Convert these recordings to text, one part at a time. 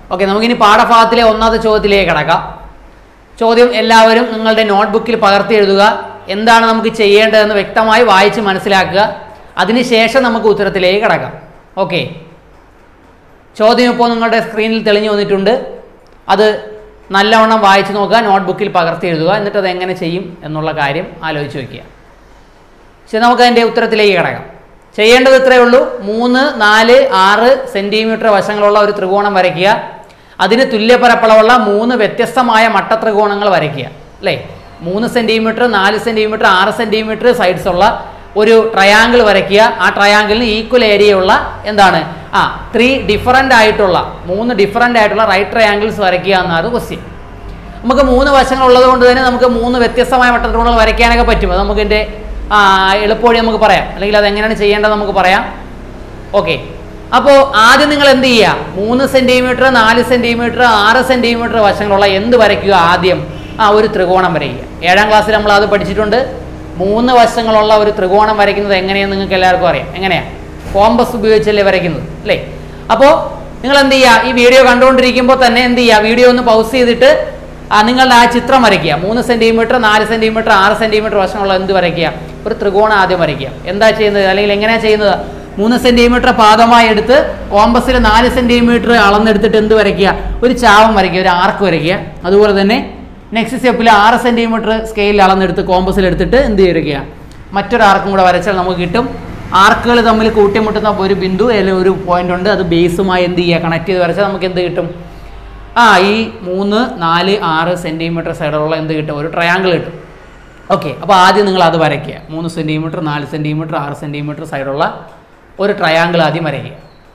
okay നമുക്കിനി പാഠഭാഗത്തിലെ ഒന്നാമത്തെ ചോദ്യത്തിലേക്ക് കിടക്കാം ചോദ്യം എല്ലാവരും നിങ്ങളുടെ നോട്ട്ബുക്കിൽ പകർത്തി എഴുതുക എന്താണ് നമുക്ക് ചെയ്യേണ്ടതെന്ന് വ്യക്തമായി വായിച്ച് മനസ്സിലാക്കുക അതിനുശേഷം നമുക്ക് ഉത്തരത്തിലേക്ക് കിടക്കാം ഓക്കെ ചോദ്യം ഇപ്പോൾ നിങ്ങളുടെ സ്ക്രീനിൽ തെളിഞ്ഞു വന്നിട്ടുണ്ട് അത് നല്ലവണ്ണം വായിച്ച് നോക്കുക നോട്ട്ബുക്കിൽ പകർത്തി എഴുതുക എന്നിട്ട് അത് എങ്ങനെ ചെയ്യും എന്നുള്ള കാര്യം ആലോചിച്ച് വയ്ക്കുക ശരി നമുക്ക് അതിൻ്റെ ഉത്തരത്തിലേക്ക് കിടക്കാം ചെയ്യേണ്ടത് ഇത്രയേ ഉള്ളൂ മൂന്ന് നാല് ആറ് സെൻറ്റിമീറ്റർ വശങ്ങളുള്ള ഒരു ത്രികോണം വരയ്ക്കുക അതിന് തുല്യപരപ്പളവുള്ള മൂന്ന് വ്യത്യസ്തമായ മട്ടത്രികോണങ്ങൾ വരയ്ക്കുക അല്ലേ മൂന്ന് സെൻറ്റിമീറ്റർ നാല് സെൻറ്റിമീറ്റർ ആറ് സെൻറ്റിമീറ്റർ സൈഡ്സ് ഉള്ള ഒരു ട്രയാങ്കിൾ വരയ്ക്കുക ആ ട്രയാങ്കിളിന് ഈക്വൽ ഏരിയയുള്ള എന്താണ് ആ ത്രീ ഡിഫറൻ്റ് ആയിട്ടുള്ള മൂന്ന് ഡിഫറൻ്റ് ആയിട്ടുള്ള റൈറ്റ് ട്രയാങ്കിൾസ് വരയ്ക്കുക എന്നാണ് ക്വസ്റ്റ്യൻ നമുക്ക് മൂന്ന് വശങ്ങൾ ഉള്ളത് കൊണ്ട് തന്നെ നമുക്ക് മൂന്ന് വ്യത്യസ്തമായ വട്ടത്രികോണങ്ങൾ വരയ്ക്കാനൊക്കെ പറ്റും അത് നമുക്ക് ഇതിൻ്റെ എളുപ്പവഴി നമുക്ക് പറയാം അല്ലെങ്കിൽ അത് എങ്ങനെയാണ് ചെയ്യേണ്ടത് നമുക്ക് പറയാം ഓക്കെ അപ്പോൾ ആദ്യം നിങ്ങൾ എന്ത് ചെയ്യുക മൂന്ന് സെൻറ്റിമീറ്റർ നാല് സെൻറ്റിമീറ്റർ ആറ് സെൻറ്റിമീറ്റർ വശങ്ങളുള്ള എന്ത് വരയ്ക്കുക ആദ്യം ആ ഒരു ത്രികോണം വരയ്ക്കുക ഏഴാം ക്ലാസ്സിൽ നമ്മൾ അത് പഠിച്ചിട്ടുണ്ട് മൂന്ന് വശങ്ങളുള്ള ഒരു ത്രികോണം വരയ്ക്കുന്നത് എങ്ങനെയെന്ന് നിങ്ങൾക്ക് എല്ലാവർക്കും അറിയാം എങ്ങനെയാണ് കോമ്പസ് ഉപയോഗിച്ചല്ലേ വരയ്ക്കുന്നത് അല്ലേ അപ്പോൾ നിങ്ങൾ എന്ത് ചെയ്യുക ഈ വീഡിയോ കണ്ടുകൊണ്ടിരിക്കുമ്പോൾ തന്നെ എന്ത് ചെയ്യുക വീഡിയോ ഒന്ന് പൗസ് ചെയ്തിട്ട് ആ നിങ്ങളുടെ ആ ചിത്രം വരയ്ക്കുക മൂന്ന് സെൻറ്റിമീറ്റർ നാല് സെൻറ്റിമീറ്റർ ആറ് സെൻറ്റിമീറ്റർ വശമുള്ള എന്ത് വരയ്ക്കുക ഒരു ത്രികോണം ആദ്യം വരയ്ക്കുക എന്താ ചെയ്യുന്നത് അല്ലെങ്കിൽ എങ്ങനെയാണ് ചെയ്യുന്നത് മൂന്ന് സെൻറ്റിമീറ്റർ പാദമായി എടുത്ത് കോമ്പസിൽ നാല് സെൻറ്റിമീറ്റർ അളന്നെടുത്തിട്ട് എന്ത് വരയ്ക്കുക ഒരു ചാവം വരയ്ക്കുക ഒരു ആർക്ക് വരയ്ക്കുക അതുപോലെ തന്നെ നെക്സ്റ്റ് സ്റ്റെപ്പിൽ ആറ് സെൻറ്റിമീറ്റർ സ്കെയിലിൽ അളന്നെടുത്ത് കോമ്പസിൽ എടുത്തിട്ട് എന്ത് ചെയ്യുക മറ്റൊരു ആർക്കും കൂടെ വരച്ചാൽ നമുക്ക് കിട്ടും ആർക്കുകൾ തമ്മിൽ കൂട്ടിമുട്ടുന്ന ഒരു ബിന്ദു അല്ലെങ്കിൽ ഒരു പോയിന്റ് ഉണ്ട് അത് ബേസുമായി എന്ത് ചെയ്യുക കണക്ട് ചെയ്ത് വരച്ചാൽ നമുക്ക് എന്ത് കിട്ടും ആ ഈ മൂന്ന് നാല് ആറ് സെൻറ്റിമീറ്റർ സൈഡുള്ള എന്ത് കിട്ടും ഒരു ട്രയാങ്കിൾ കിട്ടും ഓക്കെ അപ്പോൾ ആദ്യം നിങ്ങൾ അത് വരയ്ക്കുക മൂന്ന് സെൻറ്റിമീറ്റർ നാല് സെൻറ്റിമീറ്റർ ആറ് സെൻറ്റിമീറ്റർ സൈഡുള്ള ഒരു ട്രയാങ്കിൾ ആദ്യം വരയ്ക്കുക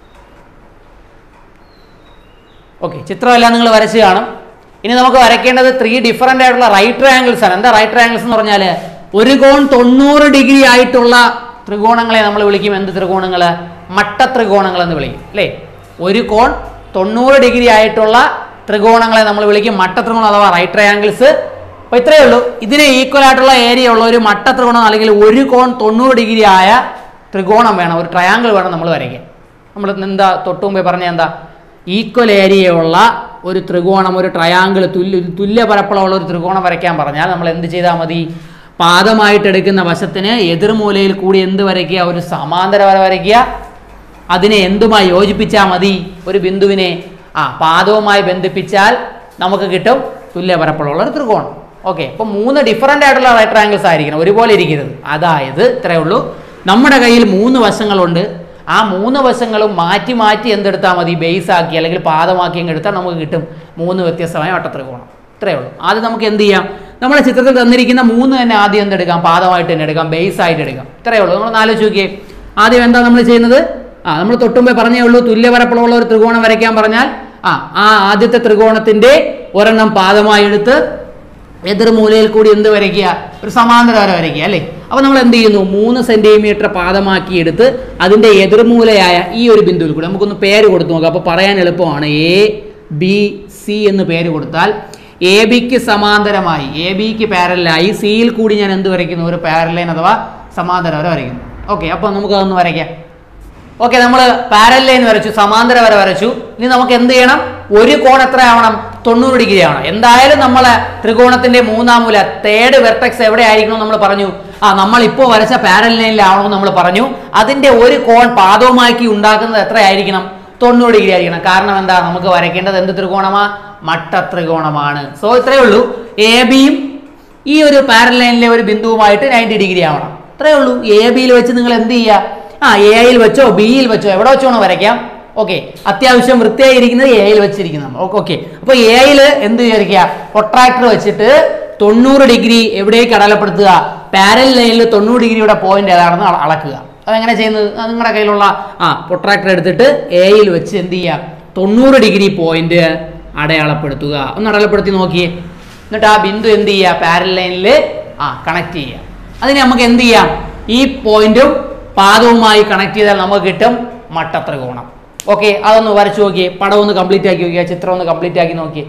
ഓക്കെ ചിത്രമെല്ലാം നിങ്ങൾ വരച്ച് കാണും ഇനി നമുക്ക് വരയ്ക്കേണ്ടത് ത്രീ ഡിഫറൻ്റ് ആയിട്ടുള്ള റൈറ്റ് ട്രയാങ്കിൾസ് ആണ് എന്താ റൈറ്റ് ട്രയാങ്കിൾസ് എന്ന് പറഞ്ഞാൽ ഒരു കോൺ തൊണ്ണൂറ് ഡിഗ്രി ആയിട്ടുള്ള ത്രികോണങ്ങളെ നമ്മൾ വിളിക്കും എന്ത് ത്രികോണങ്ങൾ മട്ട ത്രികോണങ്ങൾ എന്ന് വിളിക്കും അല്ലേ ഒരു കോൺ തൊണ്ണൂറ് ഡിഗ്രി ആയിട്ടുള്ള ത്രികോണങ്ങളെ നമ്മൾ വിളിക്കും മട്ട ത്രികോണം അഥവാ റൈറ്റ് ട്രയാങ്കിൾസ് അപ്പോൾ ഇത്രയേ ഉള്ളൂ ഇതിന് ഈക്വൽ ആയിട്ടുള്ള ഏരിയ ഉള്ള ഒരു മട്ട ത്രികോണം അല്ലെങ്കിൽ ഒരു കോൺ തൊണ്ണൂറ് ഡിഗ്രി ആയ ത്രികോണം വേണം ഒരു ട്രയാങ്കിൾ വേണം നമ്മൾ വരയ്ക്കാൻ നമ്മൾ എന്താ തൊട്ടു മുമ്പേ പറഞ്ഞ എന്താ ഈക്വൽ ഏരിയയുള്ള ഒരു ത്രികോണം ഒരു ട്രയാങ്കിൾ തുല്യ തുല്യ പരപ്പളമുള്ള ഒരു ത്രികോണം വരയ്ക്കാൻ പറഞ്ഞാൽ നമ്മൾ എന്ത് ചെയ്താൽ മതി പാദമായിട്ട് എടുക്കുന്ന വശത്തിന് എതിർമൂലയിൽ കൂടി എന്ത് വരയ്ക്കുക ഒരു സമാന്തര വര വരയ്ക്കുക അതിനെ എന്തുമായി യോജിപ്പിച്ചാൽ മതി ഒരു ബിന്ദുവിനെ ആ പാദവുമായി ബന്ധിപ്പിച്ചാൽ നമുക്ക് കിട്ടും തുല്യ പരപ്പളമുള്ള ഒരു ത്രികോണം ഓക്കെ അപ്പോൾ മൂന്ന് ഡിഫറൻ്റ് ആയിട്ടുള്ള റൈറ്റ് ട്രയാങ്കിൾസ് ആയിരിക്കണം ഒരുപോലെ ഇരിക്കരുത് അതായത് ഇത്രയേ ഉള്ളൂ നമ്മുടെ കയ്യിൽ മൂന്ന് വശങ്ങളുണ്ട് ആ മൂന്ന് വശങ്ങളും മാറ്റി മാറ്റി എന്തെടുത്താൽ മതി ബേസ് ആക്കി അല്ലെങ്കിൽ പാദമാക്കി അങ്ങ് എടുത്താൽ നമുക്ക് കിട്ടും മൂന്ന് വ്യത്യസ്തമായ വട്ടത്രികോണം ഇത്രയേ ഉള്ളൂ ആദ്യം നമുക്ക് എന്ത് ചെയ്യാം നമ്മുടെ ചിത്രത്തിൽ തന്നിരിക്കുന്ന മൂന്ന് തന്നെ ആദ്യം എന്തെടുക്കാം പാദമായിട്ട് തന്നെ എടുക്കാം ബേസ് ആയിട്ട് എടുക്കാം ഇത്രയേ ഉള്ളൂ നമ്മൾ ആലോചിച്ച് നോക്കിയേ ആദ്യം എന്താ നമ്മൾ ചെയ്യുന്നത് ആ നമ്മൾ തൊട്ടുമ്പേ പറഞ്ഞേ ഉള്ളൂ തുല്യപരപ്പളമുള്ള ഒരു ത്രികോണം വരയ്ക്കാൻ പറഞ്ഞാൽ ആ ആ ആദ്യത്തെ ത്രികോണത്തിന്റെ ഒരെണ്ണം പാദമായി എടുത്ത് എതിർമൂലയിൽ കൂടി എന്ത് വരയ്ക്കുക ഒരു സമാന്തര വര വരയ്ക്കുക അല്ലേ അപ്പോൾ നമ്മൾ എന്ത് ചെയ്യുന്നു മൂന്ന് സെൻറ്റിമീറ്റർ പാദമാക്കി എടുത്ത് അതിൻ്റെ എതിർമൂലയായ ഈ ഒരു ബിന്ദുവിൽ കൂടി നമുക്കൊന്ന് പേര് കൊടുത്തു നോക്കാം അപ്പോൾ പറയാൻ എളുപ്പമാണ് എ ബി സി എന്ന് പേര് കൊടുത്താൽ എ ബിക്ക് സമാന്തരമായി എ ബിക്ക് പാരലായി സിയിൽ കൂടി ഞാൻ എന്ത് വരയ്ക്കുന്നു ഒരു പാരലൈൻ അഥവാ സമാന്തര വര വരയ്ക്കുന്നു ഓക്കെ അപ്പോൾ നമുക്കതൊന്ന് വരയ്ക്കാം ഓക്കെ നമ്മൾ പാരൽ ലൈൻ വരച്ചു സമാന്തര വര വരച്ചു ഇനി നമുക്ക് എന്ത് ചെയ്യണം ഒരു കോൺ എത്ര ആവണം തൊണ്ണൂറ് ഡിഗ്രി ആവണം എന്തായാലും നമ്മളെ ത്രികോണത്തിന്റെ മൂന്നാം മൂല തേർഡ് വെർട്ടെക്സ് എവിടെ ആയിരിക്കണം നമ്മൾ പറഞ്ഞു ആ നമ്മൾ ഇപ്പോൾ വരച്ച പാരൽ ലൈനിലാവണമെന്ന് നമ്മൾ പറഞ്ഞു അതിന്റെ ഒരു കോൺ പാദവുമാക്കി ഉണ്ടാക്കുന്നത് എത്രയായിരിക്കണം തൊണ്ണൂറ് ഡിഗ്രി ആയിരിക്കണം കാരണം എന്താ നമുക്ക് വരയ്ക്കേണ്ടത് എന്ത് ത്രികോണമാ മട്ട ത്രികോണമാണ് സോ ഇത്രയേ ഉള്ളൂ എ ബിയും ഈ ഒരു പാരൽ ലൈനിലെ ഒരു ബിന്ദുവുമായിട്ട് നയൻറ്റി ഡിഗ്രി ആവണം ഇത്രയേ ഉള്ളൂ എ ബിയിൽ വെച്ച് നിങ്ങൾ എന്ത് ചെയ്യുക ആ എയിൽ വെച്ചോ ബിയിൽ വെച്ചോ എവിടെ വെച്ചോ വേണോ വരയ്ക്കാം ഓക്കെ അത്യാവശ്യം വൃത്തിയായി ഇരിക്കുന്നത് എയിൽ വെച്ചിരിക്കുന്നത് ഓക്കെ അപ്പോൾ എയിൽ എന്ത് വിചാരിക്കുക പ്രൊട്രാക്ടർ വെച്ചിട്ട് തൊണ്ണൂറ് ഡിഗ്രി എവിടേക്ക് അടയാളപ്പെടുത്തുക പാരൽ ലൈനിൽ തൊണ്ണൂറ് ഡിഗ്രിയുടെ പോയിന്റ് ഏതാണെന്ന് അള- അളക്കുക അതെങ്ങനെ ചെയ്യുന്നത് അത് നിങ്ങളുടെ കയ്യിലുള്ള ആ പ്രൊട്രാക്ടർ എടുത്തിട്ട് എയിൽ വെച്ച് എന്ത് ചെയ്യുക തൊണ്ണൂറ് ഡിഗ്രി പോയിന്റ് അടയാളപ്പെടുത്തുക ഒന്ന് അടയാളപ്പെടുത്തി നോക്കിയേ എന്നിട്ട് ആ ബിന്ദു എന്ത് ചെയ്യുക പാരൽ ലൈനിൽ ആ കണക്ട് ചെയ്യുക അതിന് നമുക്ക് എന്ത് ചെയ്യാം ഈ പോയിന്റും പാദവുമായി കണക്ട് ചെയ്താൽ നമുക്ക് കിട്ടും മട്ടത്രികോണം ഓക്കെ അതൊന്ന് വരച്ചു നോക്കിയേ പടം ഒന്ന് കംപ്ലീറ്റ് ആക്കി നോക്കിയേ ചിത്രം ഒന്ന് കംപ്ലീറ്റ് ആക്കി നോക്കിയേ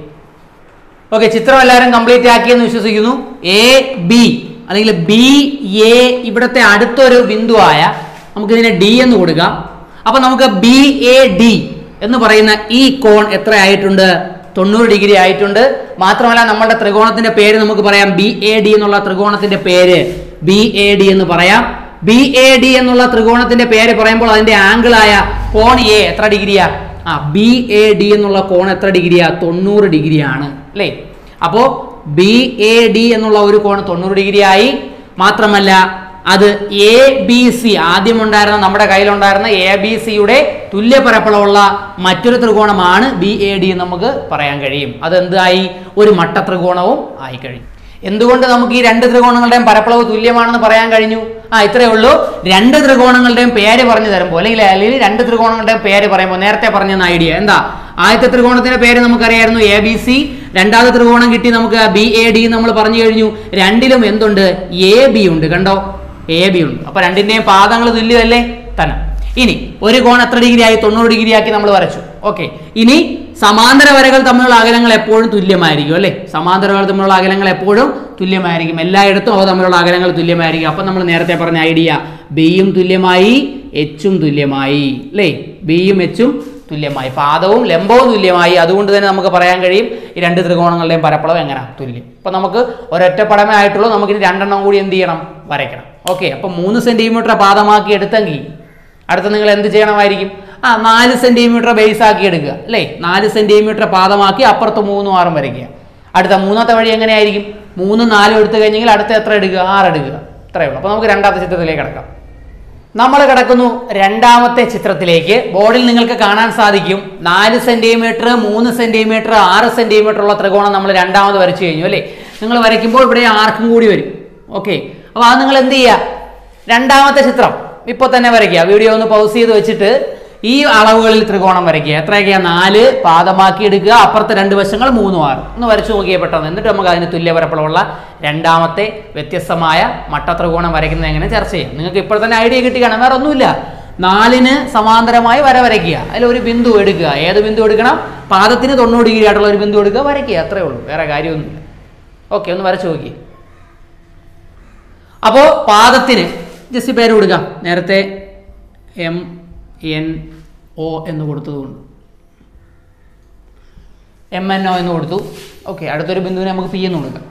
ഓക്കെ ചിത്രം എല്ലാവരും കംപ്ലീറ്റ് ആക്കിയെന്ന് വിശ്വസിക്കുന്നു എ ബി അല്ലെങ്കിൽ ബി എ ഇവിടുത്തെ അടുത്തൊരു ബിന്ദുവായ നമുക്കിതിനെ ഡി എന്ന് കൊടുക്കാം അപ്പൊ നമുക്ക് ബി എ ഡി എന്ന് പറയുന്ന ഈ കോൺ എത്ര ആയിട്ടുണ്ട് തൊണ്ണൂറ് ഡിഗ്രി ആയിട്ടുണ്ട് മാത്രമല്ല നമ്മുടെ ത്രികോണത്തിന്റെ പേര് നമുക്ക് പറയാം ബി എ ഡി എന്നുള്ള ത്രികോണത്തിന്റെ പേര് ബി എ ഡി എന്ന് പറയാം ബി എ ഡി എന്നുള്ള ത്രികോണത്തിന്റെ പേര് പറയുമ്പോൾ അതിന്റെ ആംഗിളായ കോൺ എ എത്ര ഡിഗ്രിയാ ആ ബി എ ഡി എന്നുള്ള കോൺ എത്ര ഡിഗ്രിയാ തൊണ്ണൂറ് ഡിഗ്രിയാണ് അല്ലേ അപ്പോ ബി എ ഡി എന്നുള്ള ഒരു കോൺ തൊണ്ണൂറ് ഡിഗ്രി ആയി മാത്രമല്ല അത് എ ബി സി ആദ്യം ഉണ്ടായിരുന്ന നമ്മുടെ കയ്യിലുണ്ടായിരുന്ന എ ബി സിയുടെ തുല്യ പരപ്പളവുള്ള മറ്റൊരു ത്രികോണമാണ് ബി എ ഡി എന്ന് നമുക്ക് പറയാൻ കഴിയും അത് എന്തായി ഒരു മട്ട ത്രികോണവും ആയി കഴിയും എന്തുകൊണ്ട് നമുക്ക് ഈ രണ്ട് ത്രികോണങ്ങളുടെയും പരപ്പളവ് തുല്യമാണെന്ന് പറയാൻ കഴിഞ്ഞു ആ ഇത്രയേ ഉള്ളൂ രണ്ട് ത്രികോണങ്ങളുടെയും പേര് പറഞ്ഞു തരുമ്പോൾ അല്ലെങ്കിൽ അല്ലെങ്കിൽ രണ്ട് ത്രികോണങ്ങളുടെയും പേര് പറയുമ്പോൾ നേരത്തെ പറഞ്ഞ ഐഡിയ എന്താ ആദ്യത്തെ ത്രികോണത്തിന്റെ പേര് നമുക്കറിയായിരുന്നു എ ബി സി രണ്ടാമത്തെ ത്രികോണം കിട്ടി നമുക്ക് ബി എ ഡി നമ്മൾ പറഞ്ഞു കഴിഞ്ഞു രണ്ടിലും എന്തുണ്ട് എ ബി ഉണ്ട് കണ്ടോ എ ബി ഉണ്ട് അപ്പൊ രണ്ടിന്റെയും പാദങ്ങൾ തുല്യമല്ലേ തന്നെ ഇനി ഒരു കോൺ എത്ര ഡിഗ്രി ആയി തൊണ്ണൂറ് ഡിഗ്രി ആക്കി നമ്മൾ വരച്ചു ഓക്കെ ഇനി സമാന്തര വരകൾ തമ്മിലുള്ള അകലങ്ങൾ എപ്പോഴും തുല്യമായിരിക്കും അല്ലേ സമാന്തര വരകൾ തമ്മിലുള്ള അകലങ്ങൾ എപ്പോഴും തുല്യമായിരിക്കും എല്ലായിടത്തും അവ തമ്മിലുള്ള അകലങ്ങൾ തുല്യമായിരിക്കും അപ്പൊ നമ്മൾ നേരത്തെ പറഞ്ഞ ഐഡിയ ബിയും തുല്യമായി എച്ചും തുല്യമായി അല്ലേ ബിയും എച്ചും തുല്യമായി പാദവും ലംബവും തുല്യമായി അതുകൊണ്ട് തന്നെ നമുക്ക് പറയാൻ കഴിയും ഈ രണ്ട് ത്രികോണങ്ങളുടെയും പരപ്പളവ് എങ്ങനെ തുല്യം അപ്പൊ നമുക്ക് ഒരൊറ്റ പടമേ ആയിട്ടുള്ളൂ നമുക്കിനി രണ്ടെണ്ണം കൂടി എന്ത് ചെയ്യണം വരയ്ക്കണം ഓക്കെ അപ്പൊ മൂന്ന് സെന്റിമീറ്റർ പാദമാക്കി എടുത്തെങ്കിൽ അടുത്ത നിങ്ങൾ എന്ത് ചെയ്യണമായിരിക്കും ആ നാല് സെന്റിമീറ്റർ ബേസ് ആക്കി എടുക്കുക അല്ലേ നാല് സെന്റിമീറ്റർ പാദമാക്കി അപ്പുറത്ത് മൂന്നും ആറും വരയ്ക്കുക അടുത്ത മൂന്നാമത്തെ വഴി എങ്ങനെയായിരിക്കും മൂന്നും നാലും എടുത്തു കഴിഞ്ഞെങ്കിൽ അടുത്ത എത്ര എടുക്കുക ആറ് എടുക്കുക ഇത്രയേ ഉള്ളൂ അപ്പൊ നമുക്ക് രണ്ടാമത്തെ ചിത്രത്തിലേക്ക് കിടക്കാം നമ്മൾ കിടക്കുന്നു രണ്ടാമത്തെ ചിത്രത്തിലേക്ക് ബോർഡിൽ നിങ്ങൾക്ക് കാണാൻ സാധിക്കും നാല് സെന്റിമീറ്റർ മൂന്ന് സെന്റിമീറ്റർ ആറ് സെന്റിമീറ്റർ ഉള്ള ത്രികോണം നമ്മൾ രണ്ടാമത് വരച്ചു കഴിഞ്ഞു അല്ലേ നിങ്ങൾ വരയ്ക്കുമ്പോൾ ഇവിടെ ആർക്കും കൂടി വരും ഓക്കെ അപ്പോൾ അത് നിങ്ങൾ എന്ത് ചെയ്യുക രണ്ടാമത്തെ ചിത്രം ഇപ്പോൾ തന്നെ വരയ്ക്കുക വീഡിയോ ഒന്ന് പൗസ് ചെയ്ത് വെച്ചിട്ട് ഈ അളവുകളിൽ ത്രികോണം വരയ്ക്കുക എത്രയൊക്കെയാ നാല് പാദമാക്കി എടുക്കുക അപ്പുറത്തെ രണ്ട് വശങ്ങൾ മൂന്നും ആറ് ഒന്ന് വരച്ചു നോക്കിയേ പെട്ടെന്ന് എന്നിട്ട് നമുക്ക് അതിന് തുല്യപരപ്പളമുള്ള രണ്ടാമത്തെ വ്യത്യസ്തമായ മട്ട ത്രികോണം വരയ്ക്കുന്നത് എങ്ങനെ ചർച്ച ചെയ്യാം നിങ്ങൾക്ക് ഇപ്പോൾ തന്നെ ഐഡിയ കിട്ടി കാണാം വേറെ ഒന്നുമില്ല നാലിന് സമാന്തരമായി വര വരയ്ക്കുക അതിൽ ഒരു ബിന്ദു എടുക്കുക ഏത് ബിന്ദു എടുക്കണം പാദത്തിന് തൊണ്ണൂറ് ഡിഗ്രി ആയിട്ടുള്ള ഒരു ബിന്ദു എടുക്കുക വരയ്ക്കുക അത്രേ ഉള്ളൂ വേറെ കാര്യമൊന്നുമില്ല ഓക്കെ ഒന്ന് വരച്ചു നോക്കി അപ്പോൾ പാദത്തിന് ജസ്റ്റ് പേര് കൊടുക്കാം നേരത്തെ എം എൻ ഒ എന്ന് കൊടുത്തതുകൊണ്ട് എം എൻ ഒ എന്ന് കൊടുത്തു ഓക്കെ അടുത്തൊരു ബിന്ദുവിനെ നമുക്ക് പി എന്ന് കൊടുക്കാം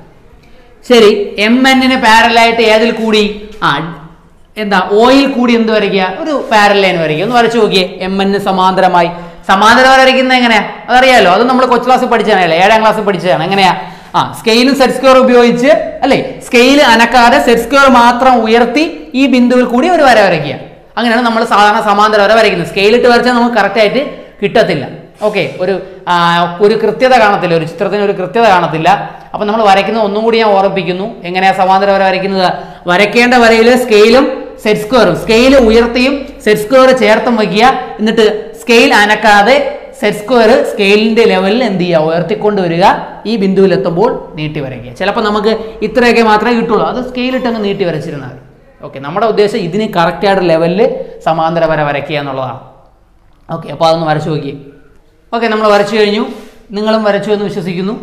ശരി എം എന്നിന് പാരലായിട്ട് ഏതിൽ കൂടി ആ എന്താ ഓയിൽ കൂടി എന്ത് വരയ്ക്കുക ഒരു പാരൽ ലൈൻ വരയ്ക്കുക ഒന്ന് വരച്ചു നോക്കിയേ എം എന്നിന് സമാന്തരമായി സമാന്തരം വരയ്ക്കുന്നത് എങ്ങനെയാ അതറിയാലോ അത് നമ്മൾ കൊച്ചു ക്ലാസ്സിൽ പഠിച്ചതാണല്ലേ ഏഴാം ക്ലാസ്സിൽ പഠിച്ചതാണ് എങ്ങനെയാ ആ സ്കെയിലും സെറ്റ് സ്ക്വയർ ഉപയോഗിച്ച് അല്ലേ സ്കെയിൽ അനക്കാതെ സെറ്റ് സ്ക്വയർ മാത്രം ഉയർത്തി ഈ ബിന്ദുവിൽ കൂടി ഒരു വര വരയ്ക്കുക അങ്ങനെയാണ് നമ്മൾ സാധാരണ സമാന്തര വര വരയ്ക്കുന്നത് സ്കെയിലിട്ട് വരച്ചാൽ നമുക്ക് കറക്റ്റ് ആയിട്ട് കിട്ടത്തില്ല ഓക്കെ ഒരു ആ, ഒരു കൃത്യത കാണത്തില്ല ഒരു ചിത്രത്തിന് ഒരു കൃത്യത കാണത്തില്ല അപ്പം നമ്മൾ വരയ്ക്കുന്നത് ഒന്നും കൂടി ഞാൻ ഓർമ്മിപ്പിക്കുന്നു എങ്ങനെയാ സമാന്തര വര വരയ്ക്കുന്നത് വരയ്ക്കേണ്ട വരയിൽ സ്കെയിലും സെറ്റ് സ്ക്വയറും സ്കെയിൽ ഉയർത്തിയും സെറ്റ് സ്ക്വയർ ചേർത്തും വയ്ക്കുക എന്നിട്ട് സ്കെയിൽ അനക്കാതെ സെറ്റ് സ്ക്വയർ സ്കെയിലിന്റെ ലെവലിൽ എന്ത് ചെയ്യുക ഉയർത്തിക്കൊണ്ട് വരിക ഈ ബിന്ദുവിൽ എത്തുമ്പോൾ നീട്ടി വരയ്ക്കുക ചിലപ്പോൾ നമുക്ക് ഇത്രയൊക്കെ മാത്രമേ കിട്ടുള്ളൂ അത് സ്കെയിലിട്ട് അങ്ങ് നീട്ടി വരച്ചിരുന്നാൽ മതി ഓക്കെ നമ്മുടെ ഉദ്ദേശം ഇതിന് കറക്റ്റ് ആയിട്ട് ലെവലിൽ സമാന്തര വര വരയ്ക്കുക എന്നുള്ളതാണ് ഓക്കെ അപ്പോൾ അതൊന്ന് വരച്ചു നോക്കിയേ ഓക്കെ നമ്മൾ വരച്ചു കഴിഞ്ഞു നിങ്ങളും വരച്ചു എന്ന് വിശ്വസിക്കുന്നു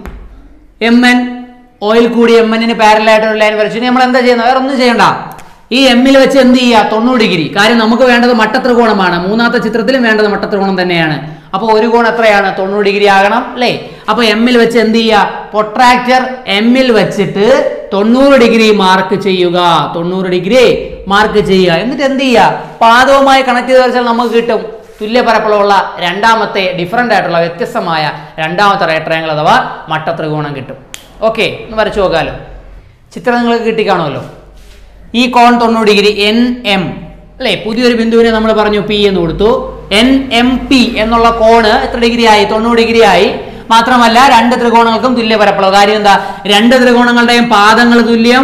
എം എൻ ഓയിൽ കൂടി എം എന്നിന് പാരലായിട്ട് ഒരു ലൈൻ വരച്ചു ഇനി നമ്മൾ എന്താ ചെയ്യുന്നത് വേറെ ഒന്നും ചെയ്യണ്ട ഈ എമ്മിൽ വെച്ച് എന്ത് ചെയ്യുക തൊണ്ണൂറ് ഡിഗ്രി കാര്യം നമുക്ക് വേണ്ടത് മട്ടത്രികോണമാണ് മൂന്നാമത്തെ ചിത്രത്തിലും വേണ്ടത് മട്ടത്രികോണം തന്നെയാണ് അപ്പോൾ ഒരു കോൺ എത്രയാണ് തൊണ്ണൂറ് ഡിഗ്രി ആകണം അല്ലേ അപ്പോൾ എമ്മിൽ വെച്ച് എന്ത് ചെയ്യുക പൊട്രാക്ടർ എമ്മിൽ വെച്ചിട്ട് തൊണ്ണൂറ് ഡിഗ്രി മാർക്ക് ചെയ്യുക തൊണ്ണൂറ് ഡിഗ്രി മാർക്ക് ചെയ്യുക എന്നിട്ട് എന്ത് ചെയ്യുക പാദവുമായി കണക്ട് ചെയ്ത് വരച്ചാൽ നമുക്ക് കിട്ടും തുല്യ പരപ്പളവുള്ള രണ്ടാമത്തെ ഡിഫറൻ്റ് ആയിട്ടുള്ള വ്യത്യസ്തമായ രണ്ടാമത്തെ റൈറ്റ് ട്രയാങ്കിൾ അഥവാ മട്ടത്രികോണം കിട്ടും ഓക്കെ ഒന്ന് വരച്ചു നോക്കാമല്ലോ ചിത്രം നിങ്ങൾക്ക് കിട്ടിക്കാണുമല്ലോ ഈ കോൺ തൊണ്ണൂറ് ഡിഗ്രി എൻ എം അല്ലേ പുതിയൊരു ബിന്ദുവിനെ നമ്മൾ പറഞ്ഞു പി എന്ന് കൊടുത്തു എൻ എം പി എന്നുള്ള കോണ് എത്ര ഡിഗ്രി ആയി തൊണ്ണൂറ് ഡിഗ്രി ആയി മാത്രമല്ല രണ്ട് ത്രികോണങ്ങൾക്കും തുല്യ പരപ്പളവ് കാര്യം എന്താ രണ്ട് ത്രികോണങ്ങളുടെയും പാദങ്ങൾ തുല്യം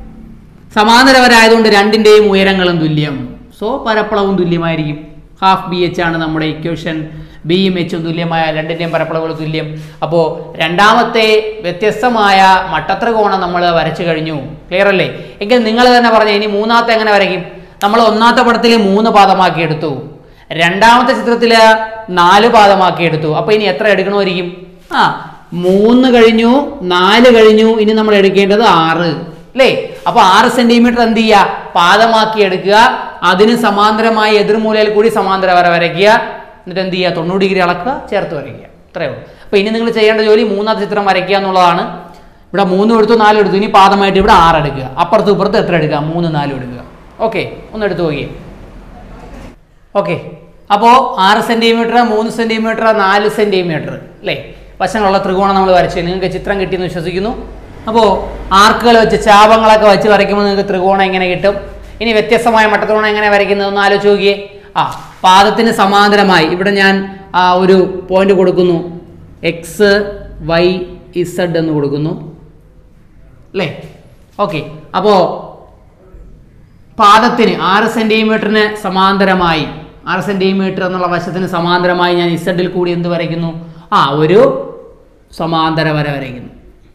സമാന്തരവരായതുകൊണ്ട് രണ്ടിന്റെയും ഉയരങ്ങളും തുല്യം സോ പരപ്പളവും തുല്യമായിരിക്കും ഹാഫ് ബി എച്ച് ആണ് നമ്മുടെ ഇക്വേഷൻ ബിയും എച്ചും തുല്യമായ രണ്ടിന്റെയും പരപ്പളവുകൾ തുല്യം അപ്പോൾ രണ്ടാമത്തെ വ്യത്യസ്തമായ മട്ടത്രികോണം നമ്മൾ വരച്ചു കഴിഞ്ഞു ക്ലിയർ അല്ലേ എങ്കിൽ നിങ്ങൾ തന്നെ പറഞ്ഞു ഇനി മൂന്നാമത്തെ എങ്ങനെ വരയ്ക്കും നമ്മൾ ഒന്നാമത്തെ പടത്തിൽ മൂന്ന് പാദമാക്കി എടുത്തു രണ്ടാമത്തെ ചിത്രത്തിൽ നാല് പാദമാക്കി എടുത്തു അപ്പൊ ഇനി എത്ര എടുക്കണമായിരിക്കും ആ മൂന്ന് കഴിഞ്ഞു നാല് കഴിഞ്ഞു ഇനി നമ്മൾ എടുക്കേണ്ടത് ആറ് അല്ലേ അപ്പൊ ആറ് സെന്റിമീറ്റർ എന്ത് ചെയ്യുക പാദമാക്കി എടുക്കുക അതിന് സമാന്തരമായി എതിർമൂലയിൽ കൂടി സമാന്തര വര വരയ്ക്കുക എന്നിട്ട് എന്ത് ചെയ്യുക തൊണ്ണൂറ് ഡിഗ്രി അളക്കുക ചേർത്ത് വരയ്ക്കുക ഇത്രയേ ഉള്ളൂ അപ്പോൾ ഇനി നിങ്ങൾ ചെയ്യേണ്ട ജോലി മൂന്നാമത്തെ ചിത്രം വരയ്ക്കുക എന്നുള്ളതാണ് ഇവിടെ മൂന്നും എടുത്തു നാലും എടുത്തു ഇനി പാദമായിട്ട് ഇവിടെ ആറ് എടുക്കുക അപ്പുറത്ത് ഇപ്പുറത്ത് എത്ര എടുക്കുക മൂന്ന് നാലും എടുക്കുക ഓക്കെ ഒന്ന് എടുത്തു നോക്കിയേ ഓക്കെ അപ്പോൾ ആറ് സെൻറ്റിമീറ്റർ മൂന്ന് സെൻറ്റിമീറ്റർ നാല് സെൻറ്റിമീറ്റർ അല്ലേ വശങ്ങളുള്ള ത്രികോണം നമ്മൾ വരച്ചു നിങ്ങൾക്ക് ചിത്രം കിട്ടിയെന്ന് വിശ്വസിക്കുന്നു അപ്പോൾ ആർക്കുകൾ വെച്ച് ചാപങ്ങളൊക്കെ വെച്ച് വരയ്ക്കുമ്പോൾ നിങ്ങൾക്ക് ത്രികോണം എങ്ങനെ കിട്ടും ഇനി വ്യത്യസ്തമായ മട്ടത്രികോണം എങ്ങനെ വരയ്ക്കുന്നതെന്ന് ആലോചിച്ച് നോക്കിയേ ആ പാദത്തിന് സമാന്തരമായി ഇവിടെ ഞാൻ ആ ഒരു പോയിന്റ് കൊടുക്കുന്നു എക്സ് വൈ ഇസഡ് എന്ന് കൊടുക്കുന്നു അല്ലേ ഓക്കെ അപ്പോൾ പാദത്തിന് ആറ് സെന്റിമീറ്ററിന് സമാന്തരമായി ആറ് സെന്റിമീറ്റർ എന്നുള്ള വശത്തിന് സമാന്തരമായി ഞാൻ ഇസഡിൽ കൂടി എന്ത് വരയ്ക്കുന്നു ആ ഒരു സമാന്തര വര വരയ്ക്കുന്നു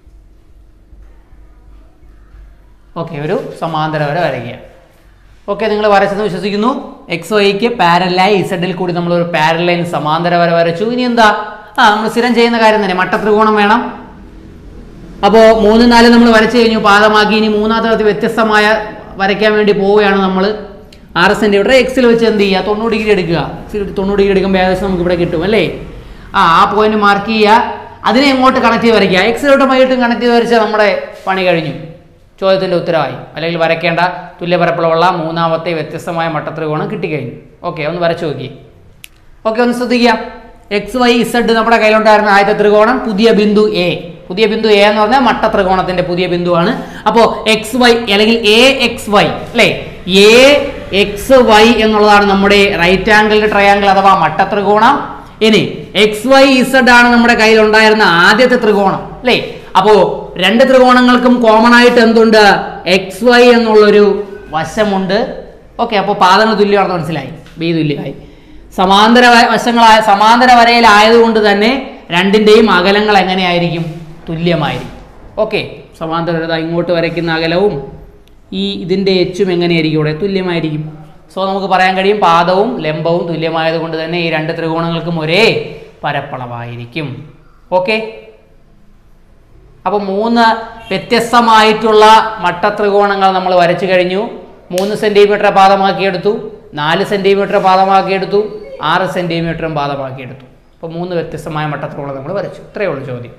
ഓക്കെ ഒരു സമാന്തര വര വരയ്ക്കുക ഓക്കെ നിങ്ങൾ വരച്ചെന്ന് വിശ്വസിക്കുന്നു എക്സ് വൈക്ക് പാരലായി ഇസഡിൽ കൂടി നമ്മൾ ഒരു പാരലൈൻ സമാന്തര വര വരച്ചു ഇനി എന്താ ആ നമ്മൾ സ്ഥിരം ചെയ്യുന്ന കാര്യം തന്നെ മട്ടത്രികോണം വേണം അപ്പോൾ മൂന്ന് നാല് നമ്മൾ വരച്ചു കഴിഞ്ഞു പാദമാക്കി ഇനി മൂന്നാമത്തെ തരത്തിൽ വ്യത്യസ്തമായ വരയ്ക്കാൻ വേണ്ടി പോവുകയാണ് നമ്മൾ ആറ് സെൻറ്റിമീറ്റർ എക്സിൽ വെച്ച് എന്ത് ചെയ്യുക തൊണ്ണൂറ് ഡിഗ്രി എടുക്കുക തൊണ്ണൂറ് ഡിഗ്രി എടുക്കുമ്പോൾ ഏകദേശം നമുക്ക് ഇവിടെ കിട്ടും അല്ലേ ആ ആ പോയിന്റ് മാർക്ക് ചെയ്യുക അതിനെ എങ്ങോട്ട് കണക്ട് ചെയ്ത് വരയ്ക്കുക എക്സിലോട്ടുമായിട്ടും കണക്ട് ചെയ്ത് വരച്ചാൽ നമ്മുടെ പണി കഴിഞ്ഞു ചോദ്യത്തിൻ്റെ ഉത്തരവായി അല്ലെങ്കിൽ വരയ്ക്കേണ്ട തുല്യപരപ്പളവുള്ള മൂന്നാമത്തെ വ്യത്യസ്തമായ മട്ടത്രികോണം കിട്ടിക്കഴിഞ്ഞു ഓക്കെ ഒന്ന് വരച്ചു നോക്കി ഓക്കെ ഒന്ന് ശ്രദ്ധിക്കുക എക്സ് വൈ ഇസഡ് നമ്മുടെ കയ്യിലുണ്ടായിരുന്ന ആദ്യത്തെ ത്രികോണം പുതിയ ബിന്ദു എ പുതിയ ബിന്ദു എ എന്ന് പറഞ്ഞാൽ മട്ട ത്രികോണത്തിന്റെ പുതിയ ബിന്ദുവാണ് അപ്പോൾ എക്സ് വൈ അല്ലെങ്കിൽ എ എക്സ് വൈ അല്ലേ എ എക്സ് വൈ എന്നുള്ളതാണ് നമ്മുടെ റൈറ്റ് ആംഗിൾ ട്രയാംഗിൾ അഥവാ മട്ട ത്രികോണം ഇനി എക്സ് വൈ ഇസഡ് ആണ് നമ്മുടെ കയ്യിൽ ഉണ്ടായിരുന്ന ആദ്യത്തെ ത്രികോണം അല്ലേ അപ്പോ രണ്ട് ത്രികോണങ്ങൾക്കും കോമൺ ആയിട്ട് എന്തുണ്ട് എക്സ് വൈ എന്നുള്ളൊരു വശമുണ്ട് ഓക്കെ അപ്പോൾ പാദങ്ങൾ തുല്യമാണെന്ന് മനസ്സിലായി ബി തുല്യമായി സമാന്തര വ- വശങ്ങളായ സമാന്തര വരയിലായതുകൊണ്ട് തന്നെ രണ്ടിൻ്റെയും അകലങ്ങൾ എങ്ങനെയായിരിക്കും തുല്യമായിരിക്കും ഓക്കെ സമാന്തര വര ദാ ഇങ്ങോട്ട് വരയ്ക്കുന്ന അകലവും ഈ ഇതിൻ്റെ എച്ചും എങ്ങനെയായിരിക്കും ഇവിടെ തുല്യമായിരിക്കും സോ നമുക്ക് പറയാൻ കഴിയും പാദവും ലംബവും തുല്യമായതുകൊണ്ട് തന്നെ ഈ രണ്ട് ത്രികോണങ്ങൾക്കും ഒരേ പരപ്പളവായിരിക്കും ഓക്കെ അപ്പോൾ മൂന്ന് വ്യത്യസ്തമായിട്ടുള്ള മട്ടത്രികോണങ്ങൾ നമ്മൾ വരച്ചു കഴിഞ്ഞു മൂന്ന് സെൻറ്റിമീറ്റർ പാദമാക്കിയെടുത്തു നാല് സെൻറ്റിമീറ്റർ പാദമാക്കിയെടുത്തു ആറ് സെൻറ്റിമീറ്ററും പാദമാക്കിയെടുത്തു അപ്പോൾ മൂന്ന് വ്യത്യസ്തമായ മട്ടത്രികോണം നമ്മൾ വരച്ചു ഇത്രയേ ഉള്ളൂ ചോദ്യം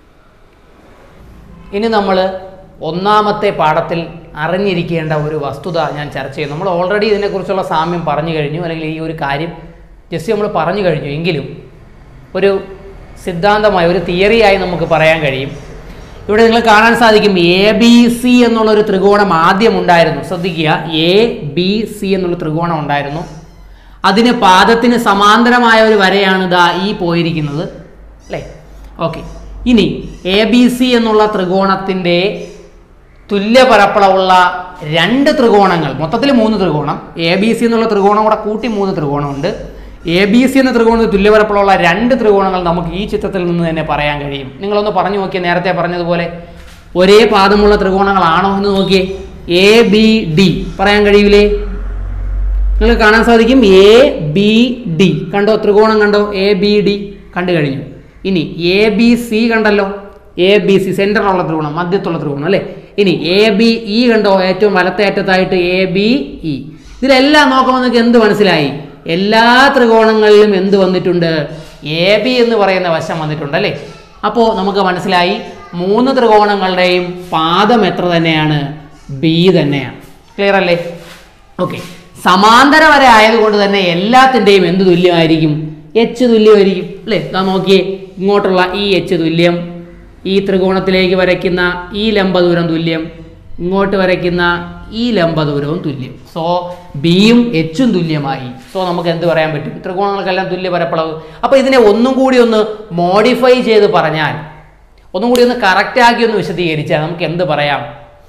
ഇനി നമ്മൾ ഒന്നാമത്തെ പാഠത്തിൽ അറിഞ്ഞിരിക്കേണ്ട ഒരു വസ്തുത ഞാൻ ചർച്ച ചെയ്യും നമ്മൾ ഓൾറെഡി ഇതിനെക്കുറിച്ചുള്ള സാമ്യം പറഞ്ഞു കഴിഞ്ഞു അല്ലെങ്കിൽ ഈ ഒരു കാര്യം ജസ്റ്റ് നമ്മൾ പറഞ്ഞു കഴിഞ്ഞു എങ്കിലും ഒരു സിദ്ധാന്തമായി ഒരു തിയറിയായി നമുക്ക് പറയാൻ കഴിയും ഇവിടെ നിങ്ങൾ കാണാൻ സാധിക്കും എ ബി സി എന്നുള്ള ഒരു ത്രികോണം ആദ്യം ഉണ്ടായിരുന്നു ശ്രദ്ധിക്കുക എ ബി സി എന്നുള്ള ത്രികോണം ഉണ്ടായിരുന്നു അതിന് പാദത്തിന് സമാന്തരമായ ഒരു വരയാണ് ഇതാ ഈ പോയിരിക്കുന്നത് അല്ലേ ഓക്കെ ഇനി എ ബി സി എന്നുള്ള ത്രികോണത്തിൻ്റെ തുല്യ പരപ്പളവുള്ള രണ്ട് ത്രികോണങ്ങൾ മൊത്തത്തിൽ മൂന്ന് ത്രികോണം എ ബി സി എന്നുള്ള ത്രികോണം കൂടെ കൂട്ടി മൂന്ന് ത്രികോണമുണ്ട് എ ബി സി എന്ന ത്രികോണത്തിൽ തുല്യപരപ്പളവുള്ള രണ്ട് ത്രികോണങ്ങൾ നമുക്ക് ഈ ചിത്രത്തിൽ നിന്ന് തന്നെ പറയാൻ കഴിയും നിങ്ങളൊന്ന് പറഞ്ഞു നോക്കിയേ നേരത്തെ പറഞ്ഞതുപോലെ ഒരേ പാദമുള്ള ത്രികോണങ്ങളാണോ എന്ന് നോക്കിയേ എ ബി ഡി പറയാൻ കഴിയൂലേ നിങ്ങൾക്ക് കാണാൻ സാധിക്കും എ ബി ഡി കണ്ടോ ത്രികോണം കണ്ടോ എ ബി ഡി കണ്ടു കഴിഞ്ഞു ഇനി എ ബി സി കണ്ടല്ലോ എ ബി സി സെൻറ്ററിലുള്ള ത്രികോണം മധ്യത്തുള്ള ത്രികോണം അല്ലേ ഇനി എ ബി ഇ കണ്ടോ ഏറ്റവും വലത്തെ അറ്റത്തായിട്ട് എ ബി ഇ ഇതിലെല്ലാം നോക്കുമ്പോൾ നിങ്ങൾക്ക് എന്ത് മനസ്സിലായി എല്ലാ ത്രികോണങ്ങളിലും എന്ത് വന്നിട്ടുണ്ട് എ ബി എന്ന് പറയുന്ന വശം വന്നിട്ടുണ്ട് അല്ലേ അപ്പോൾ നമുക്ക് മനസ്സിലായി മൂന്ന് ത്രികോണങ്ങളുടെയും പാദം എത്ര തന്നെയാണ് ബി തന്നെയാണ് ക്ലിയർ അല്ലേ ഓക്കെ സമാന്തര വര ആയതുകൊണ്ട് തന്നെ എല്ലാത്തിൻ്റെയും എന്ത് തുല്യമായിരിക്കും എച്ച് തുല്യമായിരിക്കും അല്ലേ ഇതാ നോക്കിയേ ഇങ്ങോട്ടുള്ള ഈ എച്ച് തുല്യം ഈ ത്രികോണത്തിലേക്ക് വരയ്ക്കുന്ന ഈ ലംബ ദൂരം തുല്യം ഇങ്ങോട്ട് വരയ്ക്കുന്ന ഈ ലംബ ദൂരവും തുല്യം സോ ബിയും എച്ചും തുല്യമായി സോ നമുക്ക് എന്ത് പറയാൻ പറ്റും ത്രികോണങ്ങൾക്കെല്ലാം തുല്യ പരപ്പളവ് അപ്പോൾ ഇതിനെ ഒന്നും കൂടി ഒന്ന് മോഡിഫൈ ചെയ്ത് പറഞ്ഞാൽ ഒന്നും കൂടി ഒന്ന് കറക്റ്റ് ആക്കി ഒന്ന് വിശദീകരിച്ചാൽ നമുക്ക് എന്ത് പറയാം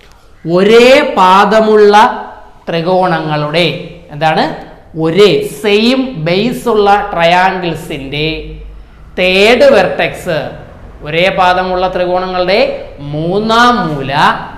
ഒരേ പാദമുള്ള ത്രികോണങ്ങളുടെ എന്താണ് ഒരേ സെയിം ബേസ് ഉള്ള ട്രയാങ്കിൾസിൻ്റെ തേർഡ് വെർട്ടെക്സ് ഒരേ പാദമുള്ള ത്രികോണങ്ങളുടെ മൂന്നാം മൂല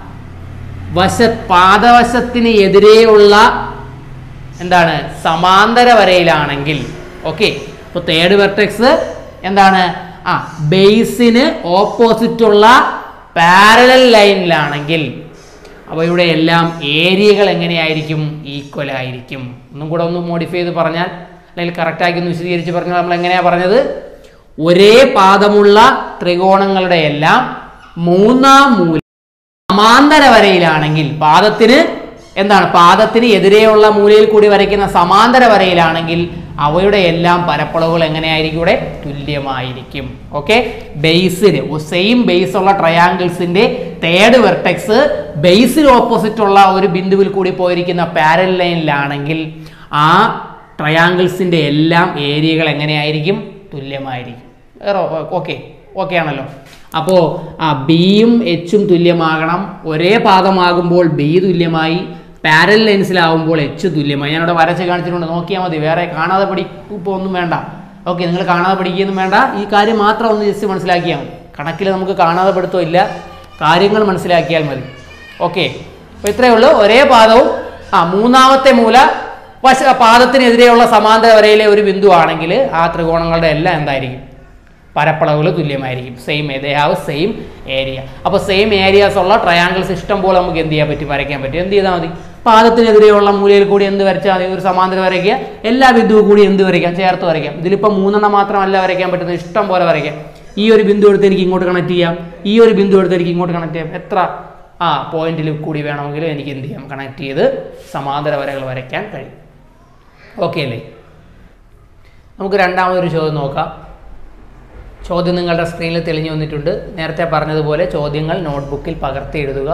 വശ പാദവശത്തിന് എതിരെയുള്ള എന്താണ് സമാന്തര വരയിലാണെങ്കിൽ ഓക്കെ അപ്പോൾ തേർഡ് വെർട്ടെക്സ് എന്താണ് ആ ബേസിന് ഓപ്പോസിറ്റുള്ള പാരലൽ ലൈനിലാണെങ്കിൽ അപ്പോൾ ഇവിടെ എല്ലാം ഏരിയകൾ എങ്ങനെയായിരിക്കും ഈക്വൽ ആയിരിക്കും ഒന്നും കൂടെ ഒന്ന് മോഡിഫൈ ചെയ്ത് പറഞ്ഞാൽ അല്ലെങ്കിൽ കറക്റ്റാക്കി ഒന്ന് വിശദീകരിച്ച് പറഞ്ഞാൽ നമ്മൾ എങ്ങനെയാ പറഞ്ഞത് ഒരേ പാദമുള്ള ത്രികോണങ്ങളുടെ എല്ലാം മൂന്നാം മൂല സമാന്തര വരയിലാണെങ്കിൽ പാദത്തിന് എന്താണ് പാദത്തിന് എതിരെയുള്ള മൂലയിൽ കൂടി വരയ്ക്കുന്ന സമാന്തര വരയിലാണെങ്കിൽ അവയുടെ എല്ലാം പരപ്പളവുകൾ എങ്ങനെയായിരിക്കും ഇവിടെ തുല്യമായിരിക്കും ഓക്കെ ബേസിന് സെയിം ബേസ് ഉള്ള ട്രയാങ്കിൾസിന്റെ തേർഡ് വെർട്ടെക്സ് ബേസിന് ഓപ്പോസിറ്റ് ഉള്ള ഒരു ബിന്ദുവിൽ കൂടി പോയിരിക്കുന്ന പാരൽ ലൈനിലാണെങ്കിൽ ആ ട്രയാങ്കിൾസിന്റെ എല്ലാം ഏരിയകൾ എങ്ങനെയായിരിക്കും തുല്യമായിരിക്കും ഓക്കെ ഓക്കെ ആണല്ലോ അപ്പോൾ ആ ബിയും എച്ചും തുല്യമാകണം ഒരേ പാദമാകുമ്പോൾ ബി തുല്യമായി പാരൽ ലെൻസിലാവുമ്പോൾ എച്ച് തുല്യമായി ഞാനിവിടെ വരച്ച് കാണിച്ചിട്ടുണ്ട് നോക്കിയാൽ മതി വേറെ കാണാതെ പഠിപ്പോൾ ഒന്നും വേണ്ട ഓക്കെ നിങ്ങൾ കാണാതെ പഠിക്കുകയൊന്നും വേണ്ട ഈ കാര്യം മാത്രം ഒന്ന് ജസ്റ്റ് മനസ്സിലാക്കിയാൽ മതി കണക്കിൽ നമുക്ക് കാണാതെ പഠിത്തം ഇല്ല കാര്യങ്ങൾ മനസ്സിലാക്കിയാൽ മതി ഓക്കെ അപ്പോൾ ഇത്രയേ ഉള്ളൂ ഒരേ പാദവും ആ മൂന്നാമത്തെ മൂല വശ പാദത്തിനെതിരെയുള്ള സമാന്തര വരയിലെ ഒരു ബിന്ദു ആണെങ്കിൽ ആ ത്രികോണങ്ങളുടെ എല്ലാം എന്തായിരിക്കും പരപ്പളവുകൾ തുല്യമായിരിക്കും same they have same area അപ്പോൾ സെയിം ഏരിയാസ് ഉള്ള ട്രയാങ്കിൾസ് ഇഷ്ടം പോലെ നമുക്ക് എന്ത് ചെയ്യാൻ പറ്റും വരയ്ക്കാൻ പറ്റും എന്ത് ചെയ്താൽ മതി പാദത്തിനെതിരെയുള്ള മൂലയിൽ കൂടി എന്ത് വരച്ചാൽ മതി ഒരു സമാന്തരം വരയ്ക്കുക എല്ലാ ബിന്ദുവും കൂടി എന്ത് വരയ്ക്കാം ചേർത്ത് വരയ്ക്കാം ഇതിലിപ്പോൾ മൂന്നെണ്ണം മാത്രമല്ല വരയ്ക്കാൻ പറ്റുന്നത് ഇഷ്ടം പോലെ വരയ്ക്കാം ഈ ഒരു ബിന്ദു എടുത്ത് എനിക്ക് ഇങ്ങോട്ട് കണക്ട് ചെയ്യാം ഈ ഒരു ബിന്ദു എടുത്ത് എനിക്ക് ഇങ്ങോട്ട് കണക്ട് ചെയ്യാം എത്ര ആ പോയിന്റിൽ കൂടി വേണമെങ്കിലും എനിക്ക് എന്ത് ചെയ്യാം കണക്ട് ചെയ്ത് സമാന്തര വരകൾ വരയ്ക്കാൻ കഴിയും ഓക്കെ അല്ലേ നമുക്ക് രണ്ടാമതൊരു ചോദ്യം നോക്കാം ചോദ്യം നിങ്ങളുടെ സ്ക്രീനിൽ തെളിഞ്ഞു വന്നിട്ടുണ്ട് നേരത്തെ പറഞ്ഞതുപോലെ ചോദ്യങ്ങൾ നോട്ട്ബുക്കിൽ പകർത്തി എഴുതുക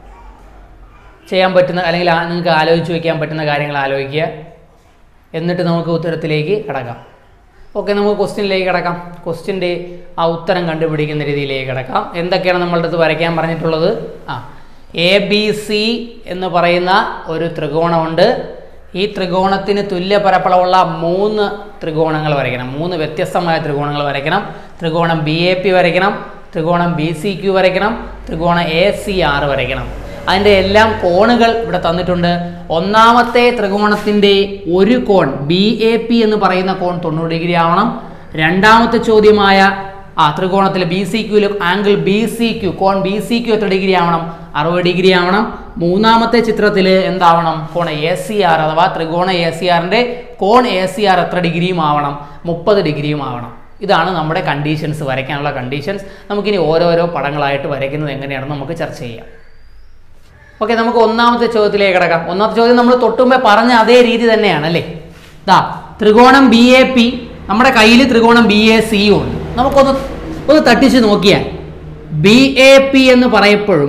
ചെയ്യാൻ പറ്റുന്ന അല്ലെങ്കിൽ ആ- നിങ്ങൾക്ക് ആലോചിച്ച് വയ്ക്കാൻ പറ്റുന്ന കാര്യങ്ങൾ ആലോചിക്കുക എന്നിട്ട് നമുക്ക് ഉത്തരത്തിലേക്ക് കിടക്കാം ഓക്കെ നമുക്ക് ക്വസ്റ്റ്യനിലേക്ക് കിടക്കാം ക്വസ്റ്റ്യൻ്റെ ആ ഉത്തരം കണ്ടുപിടിക്കുന്ന രീതിയിലേക്ക് കിടക്കാം എന്തൊക്കെയാണ് നമ്മളുടെ അടുത്ത് വരയ്ക്കാൻ പറഞ്ഞിട്ടുള്ളത് ആ എ ബി സി എന്ന് പറയുന്ന ഒരു ത്രികോണമുണ്ട് ഈ ത്രികോണത്തിന് തുല്യ പരപ്പളവുള്ള മൂന്ന് ത്രികോണങ്ങൾ വരയ്ക്കണം മൂന്ന് വ്യത്യസ്തമായ ത്രികോണങ്ങൾ വരയ്ക്കണം ത്രികോണം ബി എ പി വരയ്ക്കണം ത്രികോണം ബി സി ക്യു വരയ്ക്കണം ത്രികോണം എ സി ആർ വരയ്ക്കണം അതിൻ്റെ എല്ലാം കോണുകൾ ഇവിടെ തന്നിട്ടുണ്ട് ഒന്നാമത്തെ ത്രികോണത്തിൻ്റെ ഒരു കോൺ ബി എ പി എന്ന് പറയുന്ന കോൺ തൊണ്ണൂറ് ഡിഗ്രി ആവണം രണ്ടാമത്തെ ചോദ്യമായ ആ ത്രികോണത്തിൽ ബി സി ക്യൂവിൽ ആംഗിൾ ബി സി ക്യു കോൺ ബി സി ക്യു എത്ര ഡിഗ്രി ആവണം അറുപത് ഡിഗ്രി ആവണം മൂന്നാമത്തെ ചിത്രത്തിൽ എന്താവണം കോൺ എ സി ആർ അഥവാ ത്രികോണ എ സി ആറിൻ്റെ കോൺ എ സി ആർ എത്ര ഡിഗ്രിയും ആവണം മുപ്പത് ഡിഗ്രിയും ആവണം ഇതാണ് നമ്മുടെ കണ്ടീഷൻസ് വരയ്ക്കാനുള്ള കണ്ടീഷൻസ് നമുക്കിനി ഓരോരോ പടങ്ങളായിട്ട് വരയ്ക്കുന്നത് എങ്ങനെയാണെന്ന് നമുക്ക് ചർച്ച ചെയ്യാം ഓക്കെ നമുക്ക് ഒന്നാമത്തെ ചോദ്യത്തിലേക്ക് കിടക്കാം ഒന്നാമത്തെ ചോദ്യം നമ്മൾ തൊട്ടുമ്പേ പറഞ്ഞ അതേ രീതി തന്നെയാണ് അല്ലേ ദാ ത്രികോണം ബി എ പി നമ്മുടെ കയ്യിൽ ത്രികോണം ബി എ സിയും ഉണ്ട് നമുക്കൊന്ന് ഒന്ന് തട്ടിച്ച് നോക്കിയാൽ ബി എ പി എന്ന് പറയപ്പോഴും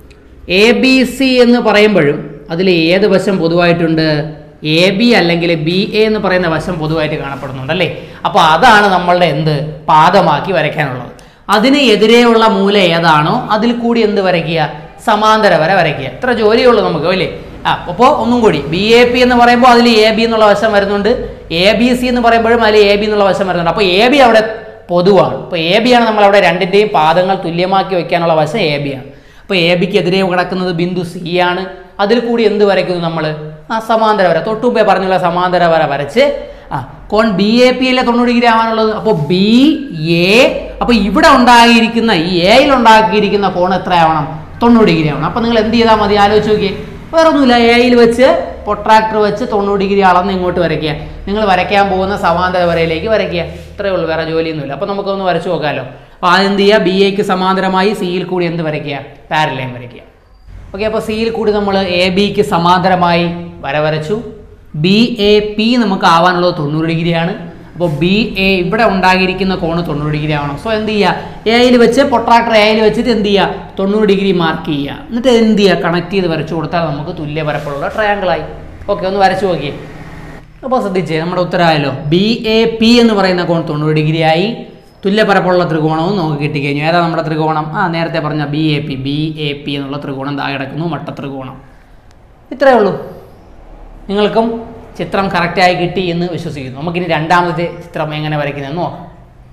എ ബി സി എന്ന് പറയുമ്പോഴും അതിൽ ഏത് വശം പൊതുവായിട്ടുണ്ട് എ ബി അല്ലെങ്കിൽ ബി എ എന്ന് പറയുന്ന വശം പൊതുവായിട്ട് കാണപ്പെടുന്നുണ്ട് അല്ലേ അപ്പോൾ അതാണ് നമ്മളുടെ എന്ത് പാദമാക്കി വരയ്ക്കാനുള്ളത് അതിന് എതിരെയുള്ള മൂല ഏതാണോ അതിൽ കൂടി എന്ത് വരയ്ക്കുക സമാന്തര വര വരയ്ക്കുക ഇത്ര ജോലിയുള്ളൂ നമുക്ക് അല്ലേ ആ അപ്പോൾ ഒന്നും കൂടി ബി എ പി എന്ന് പറയുമ്പോൾ അതിൽ എ ബി എന്നുള്ള വശം വരുന്നുണ്ട് എ ബി സി എന്ന് പറയുമ്പോഴും അതിൽ എ ബി എന്നുള്ള വശം വരുന്നുണ്ട് അപ്പോൾ എ ബി അവിടെ പൊതുവാണ് അപ്പോൾ എ ബി ആണ് നമ്മൾ അവിടെ രണ്ടിൻ്റെയും പാദങ്ങൾ തുല്യമാക്കി വെക്കാനുള്ള വശം എ ബി ആണ് അപ്പോൾ എ ബിക്ക് എതിരെ കിടക്കുന്നത് ബിന്ദു സി ആണ് അതിൽ കൂടി എന്ത് വരയ്ക്കുന്നു നമ്മൾ ആ സമാന്തര വര തൊട്ടുമുമ്പേ പറഞ്ഞുള്ള സമാന്തര വര വരച്ച് ആ കോൺ ബി എ പി അല്ലേ തൊണ്ണൂറ് ഡിഗ്രി ആവാനുള്ളത് അപ്പോൾ ബി എ അപ്പോൾ ഇവിടെ ഉണ്ടാക്കിയിരിക്കുന്ന ഈ എയിൽ ഉണ്ടാക്കിയിരിക്കുന്ന കോൺ എത്ര ആവണം തൊണ്ണൂറ് ഡിഗ്രി ആവണം അപ്പോൾ നിങ്ങൾ എന്ത് ചെയ്താൽ മതി ആലോചിച്ച് നോക്കിയേ വേറെ ഒന്നുമില്ല എയിൽ വെച്ച് പൊട്രാക്ടർ വെച്ച് തൊണ്ണൂറ് ഡിഗ്രി അളന്ന് ഇങ്ങോട്ട് വരയ്ക്കുക നിങ്ങൾ വരയ്ക്കാൻ പോകുന്ന സമാന്തര വരയിലേക്ക് വരയ്ക്കുക ഇത്രയേ ഉള്ളൂ വേറെ ജോലിയൊന്നുമില്ല അപ്പോൾ നമുക്കൊന്ന് വരച്ചു നോക്കാമല്ലോ അപ്പോൾ അതെന്ത് ചെയ്യുക ബി എക്ക് സമാന്തരമായി സിയിൽ കൂടി എന്ത് വരയ്ക്കുക പാരലൈൻ വരയ്ക്കുക ഓക്കെ അപ്പോൾ സിയിൽ കൂടി നമ്മൾ എ ബിക്ക് സമാന്തരമായി വര വരച്ചു ബി എ പി നമുക്ക് ആവാനുള്ളത് തൊണ്ണൂറ് ഡിഗ്രിയാണ് അപ്പോൾ ബി എ ഇവിടെ ഉണ്ടാകിയിരിക്കുന്ന കോണ് തൊണ്ണൂറ് ഡിഗ്രി ആവണം സോ എന്ത് ചെയ്യുക എയിൽ വെച്ച് പൊട്രാക്ടർ എയിൽ വെച്ചിട്ട് എന്ത് ചെയ്യുക തൊണ്ണൂറ് ഡിഗ്രി മാർക്ക് ചെയ്യുക എന്നിട്ട് എന്ത് ചെയ്യുക കണക്ട് ചെയ്ത് വരച്ചു കൊടുത്താൽ നമുക്ക് തുല്യ പരപ്പുള്ള ട്രയാങ്കിളായി ഓക്കെ ഒന്ന് വരച്ചു നോക്കിയേ അപ്പോൾ ശ്രദ്ധിച്ചേ നമ്മുടെ ഉത്തരമായല്ലോ ബി എ പി എന്ന് പറയുന്ന കോൺ തൊണ്ണൂറ് ഡിഗ്രി ആയി തുല്യപരപ്പുള്ള ത്രികോണവും നമുക്ക് കിട്ടിക്കഴിഞ്ഞു ഏതാ നമ്മുടെ ത്രികോണം ആ നേരത്തെ പറഞ്ഞ B A P B A P എന്നുള്ള ത്രികോണം താഴെ കിടക്കുന്നു മട്ട ത്രികോണം ഇത്രയേ ഉള്ളൂ നിങ്ങൾക്കും ചിത്രം കറക്റ്റായി കിട്ടി എന്ന് വിശ്വസിക്കുന്നു നമുക്കിനി രണ്ടാമത്തെ ചിത്രം എങ്ങനെ വരയ്ക്കുന്നതെന്ന് നോക്കാം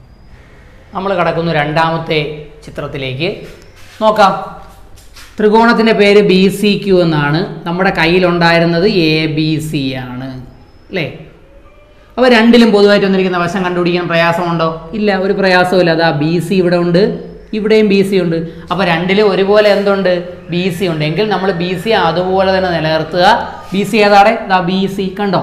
നമ്മൾ കിടക്കുന്നു രണ്ടാമത്തെ ചിത്രത്തിലേക്ക് നോക്കാം ത്രികോണത്തിൻ്റെ പേര് ബി സി ക്യു എന്നാണ് നമ്മുടെ കയ്യിലുണ്ടായിരുന്നത് എ ബി സി ആണ് അല്ലേ അപ്പോൾ രണ്ടിലും പൊതുവായിട്ട് വന്നിരിക്കുന്ന വശം കണ്ടുപിടിക്കാൻ പ്രയാസമുണ്ടോ ഇല്ല ഒരു പ്രയാസവുമില്ല അതാ ബി സി ഇവിടെ ഉണ്ട് ഇവിടെയും ബി സി ഉണ്ട് അപ്പോൾ രണ്ടിലും ഒരുപോലെ എന്തുണ്ട് ബി സി ഉണ്ട് എങ്കിൽ നമ്മൾ ബി സി അതുപോലെ തന്നെ നിലനിർത്തുക ബി സി ഏതാടെ ദാ ബി സി കണ്ടോ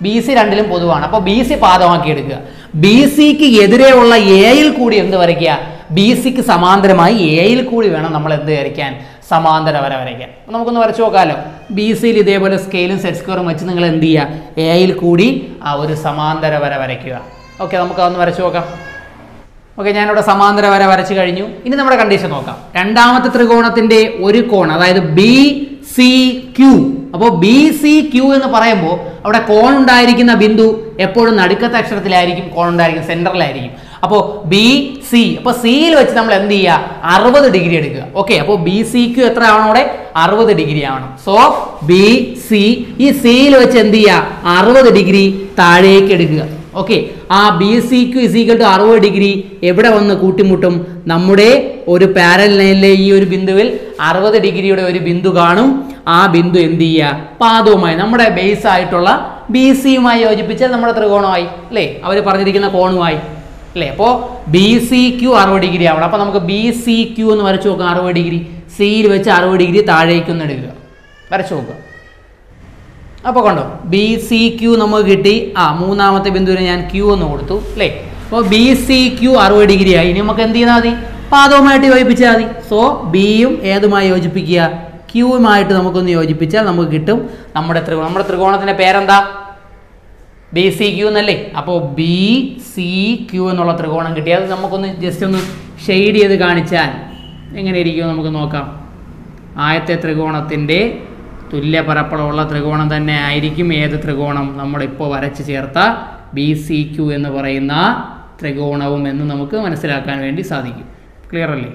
ബി സി രണ്ടിലും പൊതുവാണ് അപ്പോൾ ബി സി പാദമാക്കി എടുക്കുക ബി സിക്ക് എതിരെയുള്ള എയിൽ കൂടി എന്ത് വരയ്ക്കുക ബി സിക്ക് സമാന്തരമായി എയിൽ കൂടി വേണം നമ്മൾ എന്ത് വരയ്ക്കാൻ സമാന്തര വര വരയ്ക്കാൻ അപ്പോൾ നമുക്കൊന്ന് വരച്ചു നോക്കാമല്ലോ ബി സിയിൽ ഇതേപോലെ സ്കെയിലും സെറ്റ് സ്ക്വയറും വെച്ച് നിങ്ങൾ എന്ത് ചെയ്യുക എയിൽ കൂടി ആ ഒരു സമാന്തര വര വരയ്ക്കുക ഓക്കെ നമുക്ക് അതൊന്ന് വരച്ചു നോക്കാം ഓക്കെ ഞാനിവിടെ സമാന്തര വര വരച്ചു കഴിഞ്ഞു ഇനി നമ്മുടെ കണ്ടീഷൻ നോക്കാം രണ്ടാമത്തെ ത്രികോണത്തിന്റെ ഒരു കോൺ അതായത് ബി സി ക്യൂ അപ്പോൾ ബി സി ക്യൂ എന്ന് പറയുമ്പോൾ അവിടെ കോൺ ഉണ്ടായിരിക്കുന്ന ബിന്ദു എപ്പോഴും നടുക്കത്തെ അക്ഷരത്തിലായിരിക്കും കോൺ ഉണ്ടായിരിക്കും സെന്ററിലായിരിക്കും അപ്പോൾ ബി സി അപ്പോൾ സിയിൽ വെച്ച് നമ്മൾ എന്ത് ചെയ്യുക അറുപത് ഡിഗ്രി എടുക്കുക ഓക്കെ അപ്പോൾ ബി സി ക്യൂ എത്ര ആവണം അവിടെ അറുപത് ഡിഗ്രി ആവണം സോ ബി സി ഈ സിയിൽ വെച്ച് എന്ത് ചെയ്യുക അറുപത് ഡിഗ്രി താഴേക്ക് എടുക്കുക ഓക്കെ ആ B C Q is equal to അറുപത് ഡിഗ്രി എവിടെ വന്ന് കൂട്ടിമുട്ടും നമ്മുടെ ഒരു പാരൽ ലൈനിലെ ഈ ഒരു ബിന്ദുവിൽ അറുപത് ഡിഗ്രിയുടെ ഒരു ബിന്ദു കാണും ആ ബിന്ദു എന്ത് ചെയ്യുക പാദവുമായി നമ്മുടെ ബേസ് ആയിട്ടുള്ള ബി സിയുമായി യോജിപ്പിച്ചാൽ നമ്മുടെ ത്രികോണമായി അല്ലേ അവർ പറഞ്ഞിരിക്കുന്ന കോണുമായി അല്ലേ അപ്പോൾ ബി സി ക്യു അറുപത് ഡിഗ്രി ആവണം അപ്പോൾ നമുക്ക് ബി സി ക്യു എന്ന് വരച്ചു നോക്കാം അറുപത് ഡിഗ്രി സിയിൽ വെച്ച് അറുപത് ഡിഗ്രി താഴേക്കൊന്ന് എടുക്കുക വരച്ചു നോക്കുക അപ്പോൾ കണ്ടോ ബി സി ക്യു നമുക്ക് കിട്ടി ആ മൂന്നാമത്തെ ബിന്ദുവിന് ഞാൻ ക്യൂ എന്ന് കൊടുത്തു അല്ലേ അപ്പോൾ ബി സി ക്യു അറുപത് ഡിഗ്രി ആയി ഇനി നമുക്ക് എന്ത് ചെയ്താൽ മതി പാദവുമായിട്ട് യോജിപ്പിച്ചാൽ മതി സോ ബിയും ഏതുമായി യോജിപ്പിക്കുക ക്യൂവുമായിട്ട് നമുക്കൊന്ന് യോജിപ്പിച്ചാൽ നമുക്ക് കിട്ടും നമ്മുടെ ത്രികോണം നമ്മുടെ ത്രികോണത്തിൻ്റെ പേരെന്താ ബി സി ക്യൂ എന്നല്ലേ അപ്പോൾ ബി സി ക്യൂ എന്നുള്ള ത്രികോണം കിട്ടി അത് നമുക്കൊന്ന് ജസ്റ്റ് ഒന്ന് ഷെയ്ഡ് ചെയ്ത് കാണിച്ചാൽ എങ്ങനെ ഇരിക്കും നമുക്ക് നോക്കാം ആയത്തെ ത്രികോണത്തിൻ്റെ തുല്യ പരപ്പളമുള്ള ത്രികോണം തന്നെ ആയിരിക്കും ഏത് ത്രികോണം നമ്മളിപ്പോൾ വരച്ച് ചേർത്ത ബി സി ക്യു എന്ന് പറയുന്ന ത്രികോണവും എന്ന് നമുക്ക് മനസ്സിലാക്കാൻ വേണ്ടി സാധിക്കും ക്ലിയർ അല്ലേ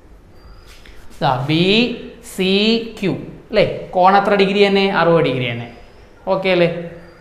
ബി സി ക്യു അല്ലേ കോൺ എത്ര ഡിഗ്രി തന്നെ അറുപത് ഡിഗ്രി തന്നെ ഓക്കെ അല്ലേ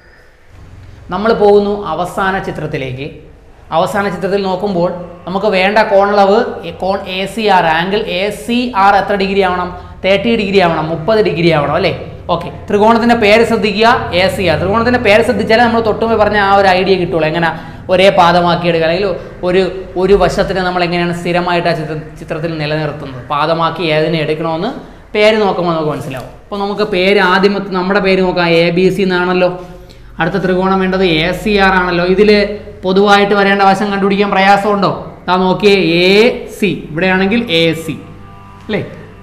നമ്മൾ പോകുന്നു അവസാന ചിത്രത്തിലേക്ക് അവസാന ചിത്രത്തിൽ നോക്കുമ്പോൾ നമുക്ക് വേണ്ട കോണളവ് എ- കോൺ A C R angle A C R എത്ര ഡിഗ്രി ആവണം തേർട്ടി ഡിഗ്രി ആവണം മുപ്പത് ഡിഗ്രി ആവണം അല്ലേ ഓക്കെ ത്രികോണത്തിൻ്റെ പേര് ശ്രദ്ധിക്കുക എ സി ആർ ത്രികോണത്തിൻ്റെ പേര് ശ്രദ്ധിച്ചാലേ നമ്മൾ തൊട്ടുമ്പോൾ പറഞ്ഞ ആ ഒരു ഐഡിയ കിട്ടുള്ളൂ എങ്ങനെ ഒരേ പാദമാക്കി എടുക്കുക അല്ലെങ്കിൽ ഒരു ഒരു വശത്തിനെ നമ്മൾ എങ്ങനെയാണ് സ്ഥിരമായിട്ട് ആ ചിത്ര ചിത്രത്തിൽ നിലനിർത്തുന്നത് പാദമാക്കി ഏതിനെ എടുക്കണമെന്ന് പേര് നോക്കുമ്പോൾ നമുക്ക് മനസ്സിലാവും അപ്പോൾ നമുക്ക് പേര് ആദ്യം നമ്മുടെ പേര് നോക്കാം എ ബി സി എന്നാണല്ലോ അടുത്ത ത്രികോണം വേണ്ടത് എ സി ആർ ആണല്ലോ ഇതിൽ പൊതുവായിട്ട് വരേണ്ട വശം കണ്ടുപിടിക്കാൻ പ്രയാസമുണ്ടോ താ നോക്കിയേ എ സി ഇവിടെയാണെങ്കിൽ എ സി അല്ലേ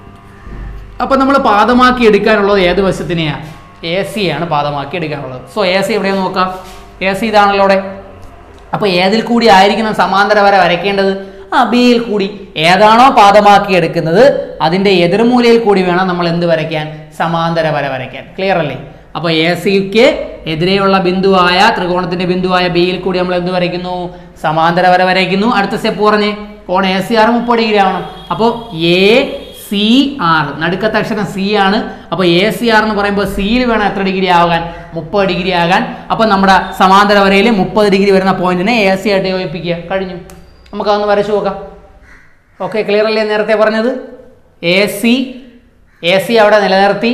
അപ്പം നമ്മൾ പാദമാക്കി എടുക്കാനുള്ളത് ഏത് വശത്തിനെയാണ് എ സി ആണ് പാദമാക്കി എടുക്കാനുള്ളത് സോ എ സി എവിടെയാണ് നോക്കാം എ സി ഇതാണല്ലോ അവിടെ അപ്പോൾ ഏതിൽ കൂടി ആയിരിക്കണം സമാന്തര വര വരയ്ക്കേണ്ടത് ആ ബിയിൽ കൂടി ഏതാണോ പാദമാക്കി എടുക്കുന്നത് അതിൻ്റെ എതിർമൂലയിൽ കൂടി വേണം നമ്മൾ എന്ത് വരയ്ക്കാൻ സമാന്തര വര വരയ്ക്കാൻ ക്ലിയർ അല്ലേ അപ്പോൾ എ സിക്ക് എതിരെയുള്ള ബിന്ദുവായ ത്രികോണത്തിന്റെ ബിന്ദുവായ ബിയിൽ കൂടി നമ്മൾ എന്ത് വരയ്ക്കുന്നു സമാന്തര വര വരയ്ക്കുന്നു അടുത്ത സ്റ്റെപ്പ് പറഞ്ഞ് കോൺ എ സി ആർ മുപ്പത് ഡിഗ്രി ആവണം അപ്പോൾ എ സി ആർ നടുക്കത്തെ അക്ഷരം സി ആണ് അപ്പോൾ എ സി ആർ എന്ന് പറയുമ്പോൾ സിയിൽ വേണം എത്ര ഡിഗ്രി ആകാൻ മുപ്പത് ഡിഗ്രി ആകാൻ അപ്പോൾ നമ്മുടെ സമാന്തര വരയിൽ മുപ്പത് ഡിഗ്രി വരുന്ന പോയിന്റിനെ എ സി ആയിട്ട് യോജിപ്പിക്കുക കഴിഞ്ഞു നമുക്കതൊന്ന് വരച്ചു നോക്കാം ഓക്കെ ക്ലിയർ അല്ലേ നേരത്തെ പറഞ്ഞത് എ സി എ സി അവിടെ നിലനിർത്തി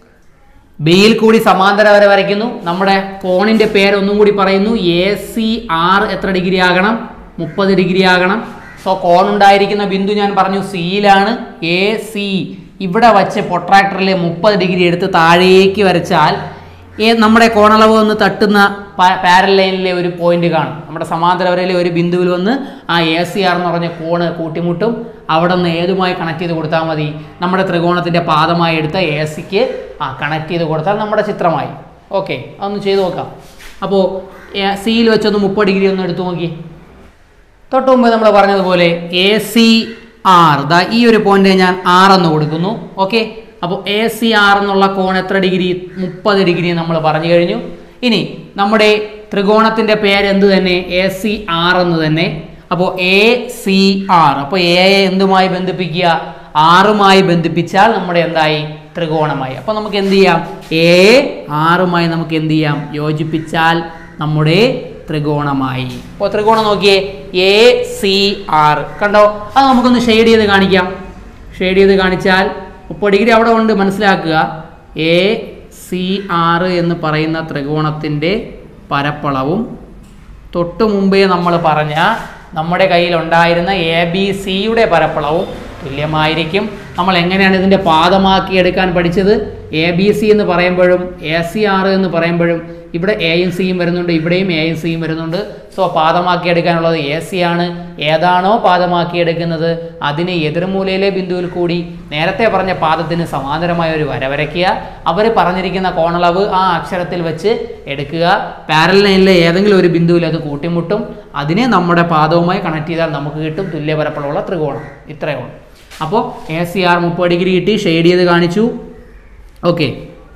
ബിയിൽ കൂടി സമാന്തര വര വരയ്ക്കുന്നു നമ്മുടെ കോണിന്റെ പേര് ഒന്നും കൂടി പറയുന്നു എ സി ആർ എത്ര ഡിഗ്രി ആകണം മുപ്പത് ഡിഗ്രി ആകണം സോ കോൺ ഉണ്ടായിരിക്കുന്ന ബിന്ദു ഞാൻ പറഞ്ഞു സിയിലാണ് എ സി ഇവിടെ വച്ച് പൊട്രാക്ടറിലെ മുപ്പത് ഡിഗ്രി എടുത്ത് താഴേക്ക് വരച്ചാൽ ഏ നമ്മുടെ കോണളവ് വന്ന് തട്ടുന്ന പാരൽ ലൈനിലെ ഒരു പോയിന്റ് കാണും നമ്മുടെ സമാന്തര വരയിലെ ഒരു ബിന്ദുവിൽ വന്ന് ആ എ സി ആർ എന്ന് പറഞ്ഞ കോണ് കൂട്ടിമുട്ടും അവിടെ നിന്ന് ഏതുമായി കണക്ട് ചെയ്ത് കൊടുത്താൽ മതി നമ്മുടെ ത്രികോണത്തിൻ്റെ പാദമായി എടുത്ത എ സിക്ക് ആ കണക്ട് ചെയ്ത് കൊടുത്താൽ നമ്മുടെ ചിത്രമായി ഓക്കെ അതൊന്ന് ചെയ്ത് നോക്കാം അപ്പോൾ സിയിൽ വെച്ചൊന്ന് മുപ്പത് ഡിഗ്രി ഒന്ന് എടുത്തു നോക്കി തൊട്ട് മുമ്പ് നമ്മൾ പറഞ്ഞതുപോലെ എ സി ആർ ദാ ഈ ഒരു പോയിന്റ് ഞാൻ ആർ എന്ന് കൊടുക്കുന്നു ഓക്കെ അപ്പോൾ എ സി ആർ എന്നുള്ള കോൺ എത്ര ഡിഗ്രി മുപ്പത് ഡിഗ്രി നമ്മൾ പറഞ്ഞു കഴിഞ്ഞു ഇനി നമ്മുടെ ത്രികോണത്തിന്റെ പേര് എന്ത് തന്നെ എ സി ആർ എന്ന് തന്നെ അപ്പോൾ എ സി ആർ അപ്പോൾ എ എന്തുമായി ബന്ധിപ്പിക്കുക ആറുമായി ബന്ധിപ്പിച്ചാൽ നമ്മുടെ എന്തായി ത്രികോണമായി അപ്പോൾ നമുക്ക് എന്ത് ചെയ്യാം എ ആറുമായി നമുക്ക് എന്ത് ചെയ്യാം യോജിപ്പിച്ചാൽ നമ്മുടെ ത്രികോണമായി അപ്പോൾ ത്രികോണം നോക്കിയേ എ സി ആർ കണ്ടോ അത് നമുക്കൊന്ന് ഷെയ്ഡ് ചെയ്ത് കാണിക്കാം ഷെയ്ഡ് ചെയ്ത് കാണിച്ചാൽ മുപ്പത് ഡിഗ്രി അവിടെ ഉണ്ട് മനസ്സിലാക്കുക എ സി ആർ എന്ന് പറയുന്ന ത്രികോണത്തിൻ്റെ പരപ്പളവും തൊട്ടു മുമ്പേ നമ്മൾ പറഞ്ഞ നമ്മുടെ കയ്യിൽ ഉണ്ടായിരുന്ന എ ബി സിയുടെ പരപ്പളവും തുല്യമായിരിക്കും നമ്മൾ എങ്ങനെയാണ് ഇതിൻ്റെ പാദമാക്കി എടുക്കാൻ പഠിച്ചത് എ ബി സി എന്ന് പറയുമ്പോഴും എ സി ആർ എന്ന് പറയുമ്പോഴും ഇവിടെ എയും സിയും വരുന്നുണ്ട് ഇവിടെയും എയും സിയും വരുന്നുണ്ട് സോ പാദമാക്കിയെടുക്കാനുള്ളത് എ സി ആണ് ഏതാണോ പാദമാക്കിയെടുക്കുന്നത് അതിന് എതിർമൂലയിലെ ബിന്ദുവിൽ കൂടി നേരത്തെ പറഞ്ഞ പാദത്തിന് സമാന്തരമായ ഒരു വര വരയ്ക്കുക അവർ പറഞ്ഞിരിക്കുന്ന കോണളവ് ആ അക്ഷരത്തിൽ വെച്ച് എടുക്കുക പാരൽ ലൈനിലെ ഏതെങ്കിലും ഒരു ബിന്ദുവിൽ അത് കൂട്ടിമുട്ടും അതിനെ നമ്മുടെ പാദവുമായി കണക്ട് ചെയ്താൽ നമുക്ക് കിട്ടും തുല്യപരപ്പളവുള്ള ത്രികോണം ഇത്രയേ ഉള്ളൂ അപ്പോൾ എ സി ആർ മുപ്പത് ഡിഗ്രി കിട്ടി ഷെയ്ഡ് ചെയ്ത് കാണിച്ചു ഓക്കെ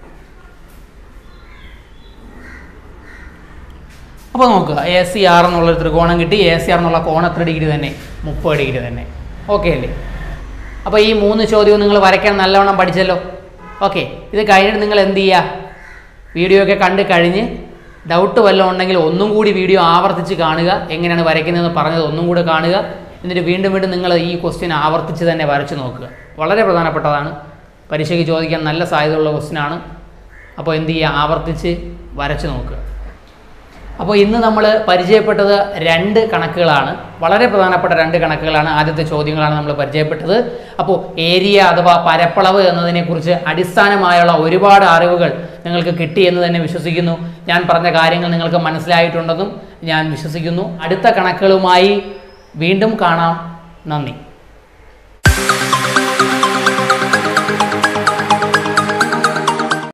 അപ്പോൾ നോക്കുക എ സി ആർ എന്നുള്ളൊരു ത്രികോണം കിട്ടി എ സി ആർ എന്നുള്ള കോൺ എത്ര ഡിഗ്രി തന്നെ മുപ്പത് ഡിഗ്രി തന്നെ ഓക്കെ അല്ലേ അപ്പോൾ ഈ മൂന്ന് ചോദ്യവും നിങ്ങൾ വരയ്ക്കാൻ നല്ലവണ്ണം പഠിച്ചല്ലോ ഓക്കെ ഇത് കഴിഞ്ഞിട്ട് നിങ്ങൾ എന്ത് ചെയ്യുക വീഡിയോ ഒക്കെ കണ്ട് കഴിഞ്ഞ് ഡൗട്ട് വല്ലതും ഉണ്ടെങ്കിൽ ഒന്നും കൂടി വീഡിയോ ആവർത്തിച്ച് കാണുക എങ്ങനെയാണ് വരയ്ക്കുന്നതെന്ന് പറഞ്ഞത് ഒന്നും കൂടി കാണുക എന്നിട്ട് വീണ്ടും വീണ്ടും നിങ്ങൾ ഈ ക്വസ്റ്റ്യൻ ആവർത്തിച്ച് തന്നെ വരച്ച് നോക്കുക വളരെ പ്രധാനപ്പെട്ടതാണ് പരീക്ഷയ്ക്ക് ചോദിക്കാൻ നല്ല സാധ്യതയുള്ള ക്വസ്റ്റ്യനാണ് അപ്പോൾ എന്ത് ചെയ്യുക ആവർത്തിച്ച് വരച്ച് നോക്കുക അപ്പോൾ ഇന്ന് നമ്മൾ പരിചയപ്പെട്ടത് രണ്ട് കണക്കുകളാണ് വളരെ പ്രധാനപ്പെട്ട രണ്ട് കണക്കുകളാണ് ആദ്യത്തെ ചോദ്യങ്ങളാണ് നമ്മൾ പരിചയപ്പെട്ടത് അപ്പോൾ ഏരിയ അഥവാ പരപ്പളവ് എന്നതിനെക്കുറിച്ച് അടിസ്ഥാനമായുള്ള ഒരുപാട് അറിവുകൾ നിങ്ങൾക്ക് കിട്ടി എന്ന് തന്നെ വിശ്വസിക്കുന്നു ഞാൻ പറഞ്ഞ കാര്യങ്ങൾ നിങ്ങൾക്ക് മനസ്സിലായിട്ടുണ്ടെന്നും ഞാൻ വിശ്വസിക്കുന്നു അടുത്ത കണക്കുകളുമായി വീണ്ടും കാണാം നന്ദി